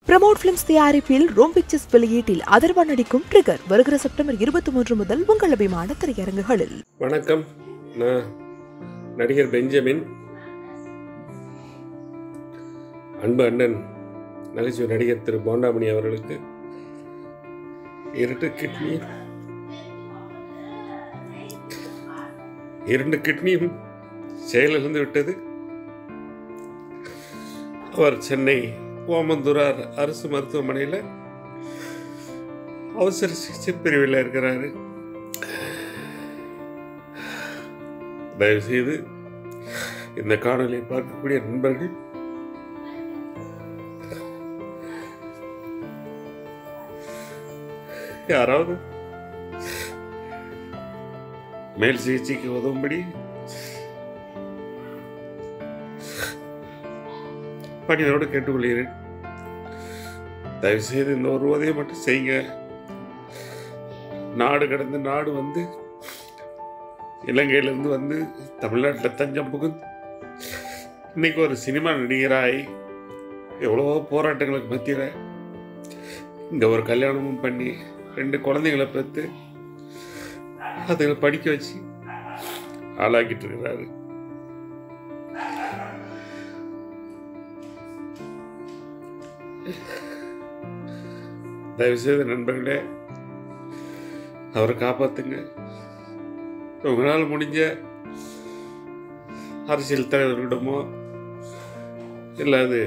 Pramod Films தயாரிப்பில் Rome Pictures வெளியீட்டில் அதர்வா நடிக்கும் ட்ரிகர் வருகிற செப்டம்பர் இருபத்தி மூன்று முதல் உங்கள் அபிமான திரையரங்குகளில் வணக்கம் நான் நடிகர் பெஞ்சமின் அன்பு அண்ணன் நகைச்சுவை நடிகர் திரு போண்டாமணி அவர்களுக்கு இரண்டு கிட்னி இரண்டு கிட்னியும் செயலிழந்து விட்டது அவர் சென்னை ஓமந்தூரார் அரசு மருத்துவமனையில் அவசர சிகிச்சை பிரிவில் இருக்கிறாரு தயவுசெய்து இந்த காணொலியை பார்க்கக்கூடிய நண்பர்கள் யாராவது மேல் சிகிச்சைக்கு உதவும்படி பணியோடு கேட்டுக்கொள்கிறேன் தயவுசெய்து இந்த ஒரு உதவியை மட்டும் செய்யுங்க நாடு கடந்து நாடு வந்து இலங்கையிலேருந்து வந்து தமிழ்நாட்டில் தஞ்சம் புகுந்து இன்னைக்கு ஒரு சினிமா நடிகராய் எவ்வளவோ போராட்டங்களுக்கு மத்தியில் இங்கே ஒரு கல்யாணமும் பண்ணி ரெண்டு குழந்தைங்களை பெற்று அதுங்களை படிக்க வச்சு ஆளாக்கிட்டு இருக்கிறாரு தயவுசெய்து நண்பர்களே அவரை காப்பாத்துங்க உங்களால் முடிஞ்ச அரசியல் தலைவர்களிடமோ இல்லாது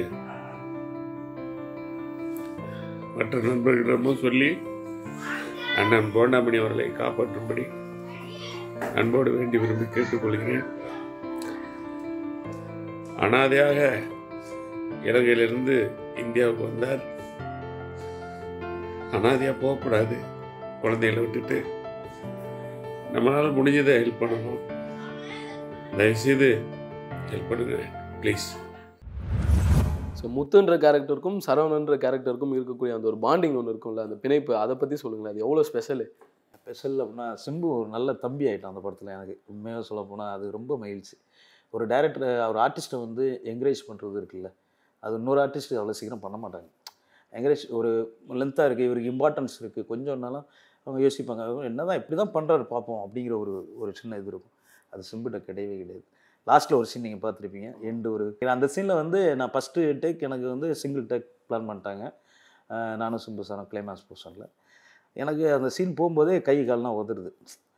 மற்ற நண்பர்களிடமோ சொல்லி அண்ணன் போண்டாமணி அவர்களை காப்பாற்றும்படி அன்போடு வேண்டி விரும்பி கேட்டுக்கொள்கிறேன் அனாதையாக இலங்கையிலிருந்து இந்தியாவுக்கு வந்தார் அனாதையாக போகக்கூடாது குழந்தைகளை விட்டுட்டு நம்மளால் முடிஞ்சதை ஹெல்ப் பண்ணணும் தயவுசெய்து ஹெல்ப் பண்ணுங்க ப்ளீஸ் ஸோ முத்துன்ற கேரக்டருக்கும் சரவணன்ற கேரக்டருக்கும் இருக்கக்கூடிய அந்த ஒரு பாண்டிங் ஒன்று இருக்கும்ல அந்த பிணைப்பு அதை பற்றி சொல்லுங்களேன் அது எவ்வளோ ஸ்பெஷலு ஸ்பெஷல் அப்படின்னா சிம்பு ஒரு நல்ல தம்பி ஆகிட்டான் அந்த படத்தில் எனக்கு உண்மையாக சொல்ல போனால் அது ரொம்ப மகிழ்ச்சி ஒரு டேரக்டர் ஒரு ஆர்டிஸ்ட்டை வந்து என்கரேஜ் பண்ணுறது இருக்குல்ல அது இன்னொரு ஆர்டிஸ்ட் அவ்வளோ சீக்கிரம் பண்ண மாட்டாங்க என்கரேஜ் ஒரு லென்த்தாக இருக்குது இவருக்கு இம்பார்ட்டன்ஸ் இருக்குது கொஞ்சம்னாலும் அவங்க யோசிப்பாங்க என்ன தான் இப்படி தான் பண்ணுறாரு பார்ப்போம் அப்படிங்கிற ஒரு ஒரு சின்ன இது இருக்கும் அது சிம்புகிட்ட கிடையவே கிடையாது லாஸ்ட்டில் ஒரு சீன் நீங்கள் பார்த்துருப்பீங்க எண்டு ஒரு அந்த சீனில் வந்து நான் ஃபஸ்ட்டு டேக் எனக்கு வந்து சிங்கிள் டேக் பிளான் பண்ணிட்டாங்க அஹ் நானும் சிம்பு சாரும் கிளைமாக்ஸ் போர்ஷனில் எனக்கு அந்த சீன் போகும்போதே கை கால்லாம் உதறுது